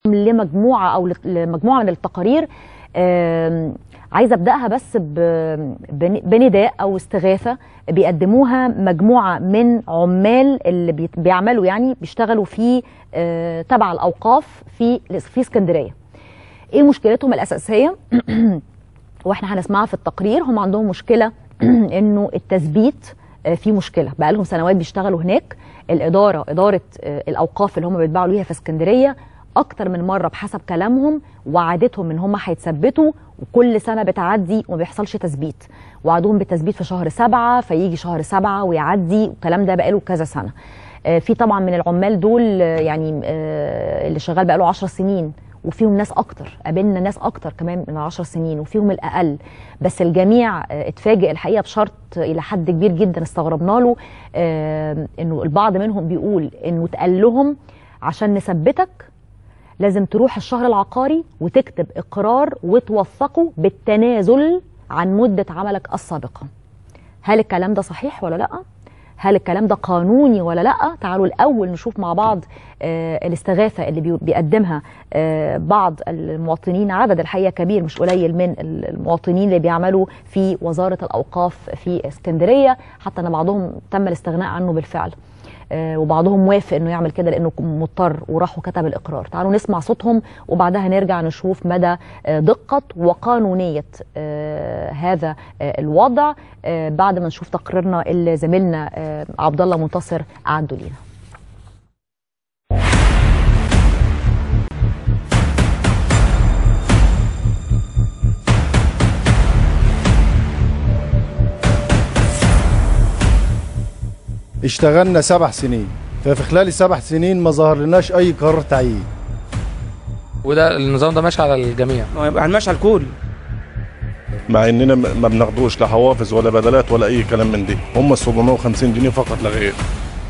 لمجموعه او لمجموعه من التقارير آم، عايزه ابداها بس ب- بن- بنداء او استغاثه بيقدموها مجموعه من عمال اللي بي- بيعملوا يعني بيشتغلوا في آه، تبع الاوقاف في في اسكندريه ايه مشكلتهم الاساسيه واحنا هنسمعها في التقرير هم عندهم مشكله انه التثبيت آه، في مشكله بقى لهم سنوات بيشتغلوا هناك الاداره اداره آه، الاوقاف اللي هم بيتباعوا ليها في اسكندريه اكتر من مره بحسب كلامهم وعدتهم ان هم هيتثبتوا وكل سنه بتعدي وما بيحصلش تثبيت وعدوهم بالتثبيت في شهر سبعة فيجي شهر سبعة ويعدي والكلام ده بقاله كذا سنه آه، في طبعا من العمال دول آه، يعني آه، اللي شغال بقاله 10 سنين وفيهم ناس اكتر قابلنا ناس اكتر كمان من 10 سنين وفيهم الاقل بس الجميع آه، اتفاجئ الحقيقه بشرط الى حد كبير جدا استغربنا له آه، انه البعض منهم بيقول انه اتقال لهم عشان نثبتك لازم تروح الشهر العقاري وتكتب اقرار وتوثقه بالتنازل عن مده عملك السابقه هل الكلام ده صحيح ولا لا هل الكلام ده قانوني ولا لا تعالوا الاول نشوف مع بعض آه الاستغاثه اللي بي- بيقدمها آه بعض المواطنين عدد الحقيقه كبير مش قليل من المواطنين اللي بيعملوا في وزاره الاوقاف في اسكندريه حتى ان بعضهم تم الاستغناء عنه بالفعل آه، وبعضهم وافق انه يعمل كده لانه مضطر وراح وكتب الاقرار تعالوا نسمع صوتهم وبعدها نرجع نشوف مدى آه، دقه وقانونيه آه، هذا آه، الوضع آه، بعد ما نشوف تقريرنا اللي زميلنا آه، عبد الله منتصر اعده لينا اشتغلنا سبع سنين ففي خلال السبع سنين ما ظهر لناش اي قرار تعيين وده النظام ده ماشي على الجميع ما يبقى ماشي على الكل مع اننا م- ما بناخدوش لا حوافز ولا بدلات ولا اي كلام من دي هم 750 جنيه فقط لا غير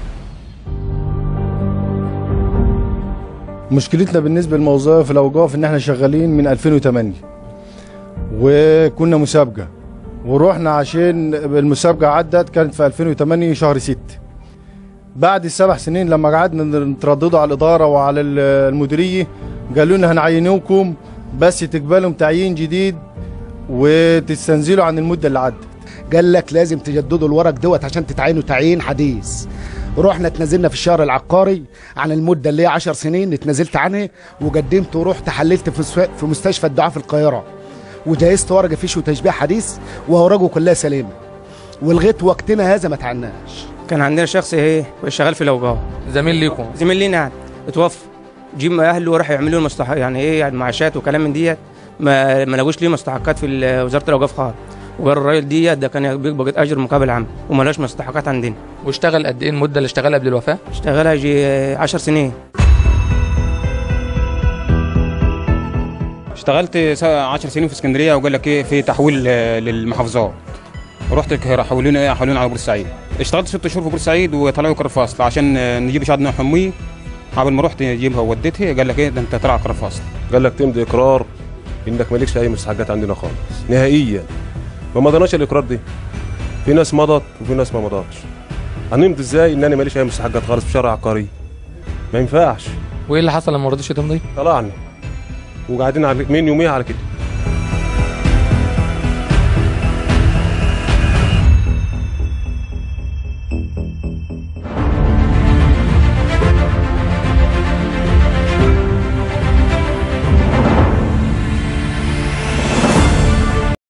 مشكلتنا بالنسبه للموظف الاوقاف ان احنا شغالين من 2008 وكنا مسابقه ورحنا عشان المسابقه عدت كانت في 2008 شهر 6 بعد السبع سنين لما قعدنا نترددوا على الاداره وعلى ال- المديريه قالوا لنا هنعينوكم بس تقبلوا تعيين جديد وتستنزلوا عن المده اللي عدت قال لك لازم تجددوا الورق دوت عشان تتعينوا تعيين حديث رحنا اتنازلنا في الشهر العقاري عن المده اللي هي 10 سنين اتنازلت عنها وقدمت ورحت حللت في مستشفى- في مستشفى الدعاء في القاهره وجهزت ورقه فيش وتشبيه حديث واوراقه كلها سليمه ولغايه وقتنا هذا ما تعيناش كان عندنا شخص ايه شغال في الاوقاف زميل ليكم زميل لينا يعني اتوفى جيم اهله راح يعملوا له مستحق يعني ايه يعني معاشات وكلام من ديت ما ما لقوش ليه مستحقات في ال- وزاره الاوقاف خالص وقال الراجل ديت ده كان بيقبض اجر مقابل عمل وما لهاش مستحقات عندنا واشتغل قد ايه المده اللي اشتغلها قبل الوفاه اشتغلها يجي 10 سنين اشتغلت 10 سنين في اسكندريه وقال لك ايه في تحويل آه، للمحافظات رحت القاهره حولونا ايه حولونا على بورسعيد اشتغلت ست شهور في بورسعيد وطلعوا قرار فاصل عشان آه، نجيب شهاده حميه قبل ما رحت اجيبها ووديتها قال لك ايه ده انت طلع قرار فاصل قال لك تمضي اقرار انك مالكش اي مستحقات عندنا خالص نهائيا ما مضيناش الاقرار دي في ناس مضت وفي ناس ما مضتش هنمضي ازاي ان انا ماليش اي مستحقات خالص في شارع عقاري ما ينفعش وايه اللي حصل لما ما رضيتش تمضي طلعنا وقاعدين على من يوميها على كده